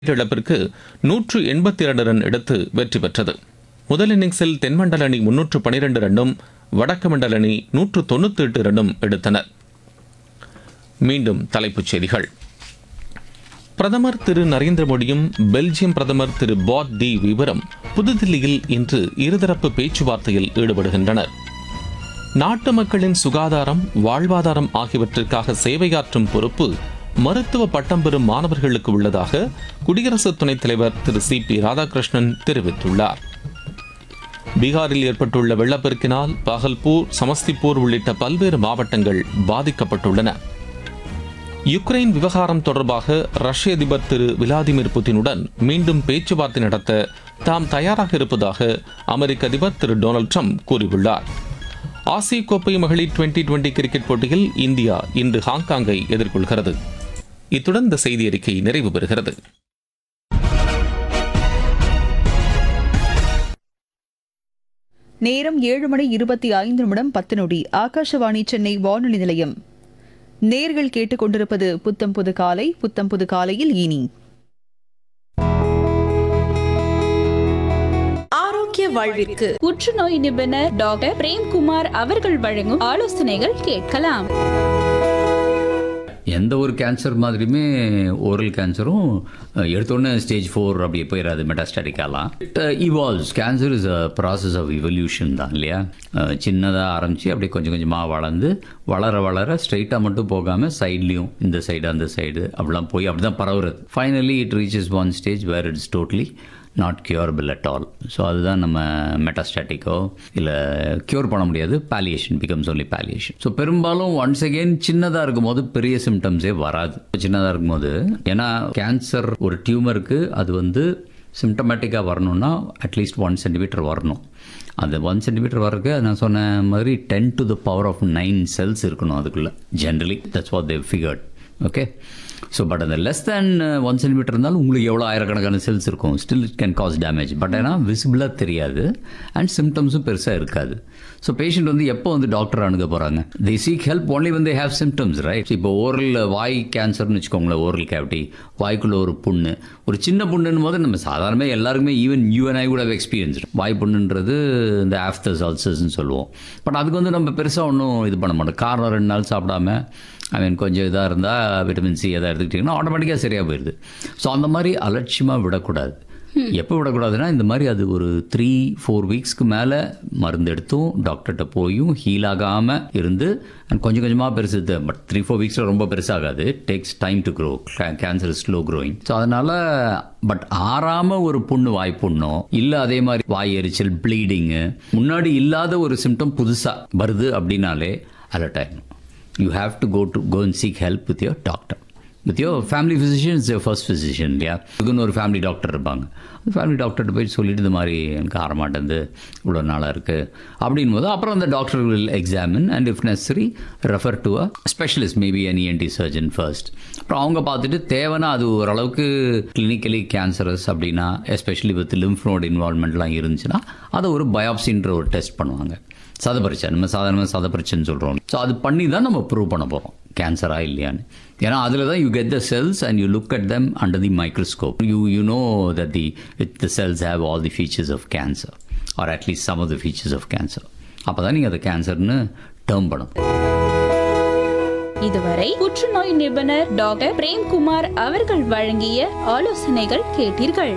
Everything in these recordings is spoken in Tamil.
இழப்பிற்கு நூற்று எண்பத்தி இரண்டு ரன் எடுத்து வெற்றி பெற்றது முதல் இன்னிங்ஸில் தென்மண்டல அணி முன்னூற்று பனிரெண்டு ரன்னும் வடக்கு மண்டல அணி நூற்று தொண்ணூத்தி எட்டு ரன்னும் எடுத்தனர் மீண்டும் தலைப்புச் செய்திகள் பிரதமர் திரு நரேந்திர மோடியும் பெல்ஜியம் பிரதமர் திரு பாட் டி விவரம் புதுதில்லியில் இன்று இருதரப்பு பேச்சுவார்த்தையில் ஈடுபடுகின்றனர் நாட்டு மக்களின் சுகாதாரம் வாழ்வாதாரம் ஆகியவற்றிற்காக சேவையாற்றும் பொறுப்பு மருத்துவ பட்டம் பெறும் மாணவர்களுக்கு உள்ளதாக குடியரசு துணைத் தலைவர் திரு சி பி ராதாகிருஷ்ணன் தெரிவித்துள்ளார் பீகாரில் ஏற்பட்டுள்ள வெள்ளப்பெருக்கினால் பகல்பூர் சமஸ்திபூர் உள்ளிட்ட பல்வேறு மாவட்டங்கள் பாதிக்கப்பட்டுள்ளன யுக்ரைன் விவகாரம் தொடர்பாக ரஷ்ய அதிபர் திரு விளாடிமிர் புதினுடன் மீண்டும் பேச்சுவார்த்தை நடத்த தாம் தயாராக இருப்பதாக அமெரிக்க அதிபர் திரு டொனால்டு ட்ரம்ப் கூறியுள்ளார் ஆசிய கோப்பை மகளிர் டுவெண்டி டுவெண்டி கிரிக்கெட் போட்டியில் இந்தியா இன்று ஹாங்காங்கை எதிர்கொள்கிறது இத்துடன் இந்த செய்தி அறிக்கை நிறைவு பெறுகிறது நேரம் ஏழு மணி இருபத்தி ஐந்து நிமிடம் பத்து நொடி ஆகாஷவாணி சென்னை வானொலி நிலையம் நேர்கள் கேட்டுக்கொண்டிருப்பது புத்தம் புது காலை புத்தம் புது காலையில் இனி ஆரோக்கிய வாழ்விற்கு புற்றுநோய் நிபுணர் டாக்டர் பிரேம்குமார் அவர்கள் வழங்கும் ஆலோசனைகள் கேட்கலாம் எந்த ஒரு கேன்சர் மாதிரியுமே ஓரல் கேன்சரும் எடுத்தோடனே ஸ்டேஜ் ஃபோர் அப்படி போயிடாது மெட்டாஸ்டாட்டிக்காலாம் it evolves cancer is a process of evolution தான் இல்லையா சின்னதாக ஆரம்பித்து அப்படியே கொஞ்சம் கொஞ்சமாக வளர்ந்து வளர வளர ஸ்ட்ரைட்டாக மட்டும் போகாமல் சைட்லேயும் இந்த சைடு அந்த சைடு அப்படிலாம் போய் அப்படி தான் பரவுறது finally it reaches one stage where it's totally not curable at all so அதுதான் நம்ம மெட்டாஸ்டாட்டிக்கோ இல்லை க்யூர் பண்ண முடியாது palliation becomes only palliation so பெரும்பாலும் ஒன்ஸ் அகெயின் சின்னதாக இருக்கும்போது பெரிய சிம்டம்ஸே வராது சின்னதாக இருக்கும்போது ஏன்னா கேன்சர் ஒரு டியூமருக்கு அது வந்து சிம்டமேட்டிக்காக வரணும்னா அட்லீஸ்ட் ஒன் சென்டிமீட்டர் வரணும் அந்த ஒன் சென்டிமீட்டர் வர்றதுக்கு நான் சொன்ன மாதிரி ten to the power of nine cells இருக்கணும் அதுக்குள்ளே generally that's what they figured okay so but அந்த லெஸ் தேன் ஒன் சென்டிமீட்டர் இருந்தாலும் உங்களுக்கு எவ்வளோ ஆயிரக்கணக்கான செல்ஸ் இருக்கும் still it can cause damage but ஏன்னா விசிபிளாக தெரியாது அண்ட் சிம்டம்ஸும் பெருசாக இருக்காது ஸோ பேஷண்ட் வந்து எப்போ வந்து டாக்டர் அணுக போகிறாங்க தி சீக் ஹெல்ப் ஒன்லி வந்து ஹேவ் சிம்டம்ஸ் ரைட் இப்போ ஓரல் வாய் கேன்சர்னு வச்சுக்கோங்களேன் ஓரல் கேவிட்டி வாய்க்குள்ள ஒரு புண்ணு ஒரு சின்ன புண்ணுன்னு போது நம்ம சாதாரணமாக எல்லாருக்குமே ஈவன் யூ அண்ட் ஐ கூட எக்ஸ்பீரியன்ஸ் வாய் புண்ணுன்றது இந்த ஆஃப்டர்ஸ் அல்சர்ஸ்னு சொல்லுவோம் பட் அதுக்கு வந்து நம்ம பெருசாக ஒன்றும் இது பண்ண மாட்டோம் காரணம் ரெண்டு நாள் சாப்பிடாம ஐ மீன் கொஞ்சம் இதாக இருந்தால் விட்டமின் சி எதாவது எடுத்துக்கிட்டிங்கன்னா ஆட்டோமேட்டிக்காக சரியாக போயிடுது ஸோ அந்த மாதிரி அலட்சியமாக விடக்கூடாது எப்போ விடக்கூடாதுன்னா இந்த மாதிரி அது ஒரு த்ரீ ஃபோர் வீக்ஸ்க்கு மேலே மருந்து எடுத்தும் டாக்டர்கிட்ட போயும் ஹீல் ஆகாமல் இருந்து அண்ட் கொஞ்சம் கொஞ்சமாக பெருசு பட் த்ரீ ஃபோர் வீக்ஸில் ரொம்ப பெருசாகாது takes time to grow cancer slow growing so அதனால் பட் ஆறாமல் ஒரு புண்ணு வாய் புண்ணோ இல்லை அதே மாதிரி வாய் எரிச்சல் ப்ளீடிங்கு முன்னாடி இல்லாத ஒரு சிம்டம் புதுசாக வருது அப்படின்னாலே அலர்ட் ஆகணும் you have to go to go and seek help with your doctor with your family physician is your first physician இல்லையா இதுக்குன்னு ஒரு ஃபேமிலி டாக்டர் இருப்பாங்க அந்த ஃபேமிலி டாக்டர்கிட்ட போய் சொல்லிட்டு இந்த மாதிரி எனக்கு ஆற மாட்டேங்குது இவ்வளோ நாளாக இருக்குது அப்படின் போது அப்புறம் அந்த doctor will examine and if necessary refer to a specialist maybe an ENT surgeon first அப்புறம் அவங்க பார்த்துட்டு தேவைன்னா அது ஓரளவுக்கு கிளினிக்கலி கேன்சரஸ் அப்படின்னா எஸ்பெஷலி வித் லிம்ஃப் நோட் இன்வால்மெண்ட்லாம் இருந்துச்சுன்னா அதை ஒரு பயாப்சின்ற ஒரு டெஸ்ட் பண்ணுவாங்க சதப்பரிச்சை நம்ம சாதாரணமாக சதப்பரிச்சைன்னு சொல்கிறோம் ஸோ அது பண்ணி தான் நம்ம ப்ரூவ் பண்ண போகிறோம் கேன்சரா இல்லையான்னு ஏன்னா அதில் தான் you get the cells and you look at them under the microscope you you know that the with the cells have all the features of cancer or at least some of the features of cancer அப்போ தான் நீங்கள் அதை கேன்சர்னு டேர்ம் பண்ணும் இதுவரை புற்றுநோய் நிபுணர் டாக்டர் பிரேம்குமார் அவர்கள் வழங்கிய ஆலோசனைகள் கேட்டீர்கள்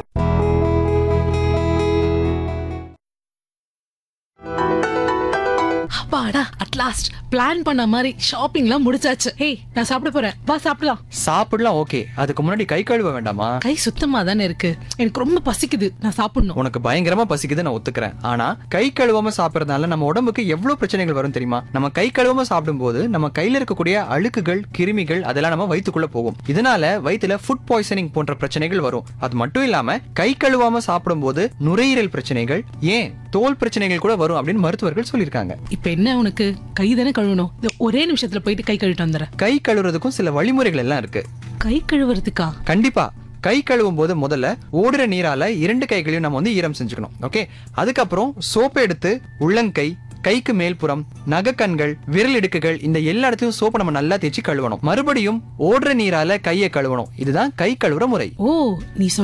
அப்பாடா அட் லாஸ்ட் பிளான் பண்ண மாதிரி ஷாப்பிங்லாம் முடிச்சாச்சு ஹேய் நான் சாப்பிட போறேன் வா சாப்பிடலாம் சாப்பிடலாம் ஓகே அதுக்கு முன்னாடி கை கழுவ வேண்டாமா கை சுத்தமா தானே இருக்கு எனக்கு ரொம்ப பசிக்குது நான் சாப்பிடணும் உனக்கு பயங்கரமா பசிக்குது நான் ஒத்துக்கிறேன் ஆனா கை கழுவாம சாப்பிடறதுனால நம்ம உடம்புக்கு எவ்வளவு பிரச்சனைகள் வரும் தெரியுமா நம்ம கை கழுவாம சாப்பிடும்போது நம்ம கையில இருக்கக்கூடிய அழுக்குகள் கிருமிகள் அதெல்லாம் நம்ம வயித்துக்குள்ள போகும் இதனால வயித்துல ஃபுட் பாய்சனிங் போன்ற பிரச்சனைகள் வரும் அது மட்டும் இல்லாம கை கழுவாம சாப்பிடும்போது நுரையீரல் பிரச்சனைகள் ஏன் தோல் பிரச்சனைகள் கூட வரும் அப்படின்னு மருத்துவர்கள் சொல்லியிருக்காங்க இப்ப என்ன உனக்கு கை தானே கழுவணும் இந்த ஒரே நிமிஷத்துல போயிட்டு கை கழுவிட்டு வந்துடுறேன் கை கழுவுறதுக்கும் சில வழிமுறைகள் எல்லாம் இருக்கு கை கழுவுறதுக்கா கண்டிப்பா கை கழுவும் போது முதல்ல ஓடுற நீரால இரண்டு கைகளையும் நம்ம வந்து ஈரம் செஞ்சுக்கணும் ஓகே அதுக்கப்புறம் சோப்பு எடுத்து உள்ளங்கை கைக்கு மேல்புறம் நகக்கண்கள் விரல் இடுக்குகள் இந்த எல்லா இடத்தையும் சோப்பை நம்ம நல்லா தேய்ச்சி கழுவணும் மறுபடியும் ஓடுற நீரால கையை கழுவணும் இதுதான் கை கழுவுற முறை ஓ நீ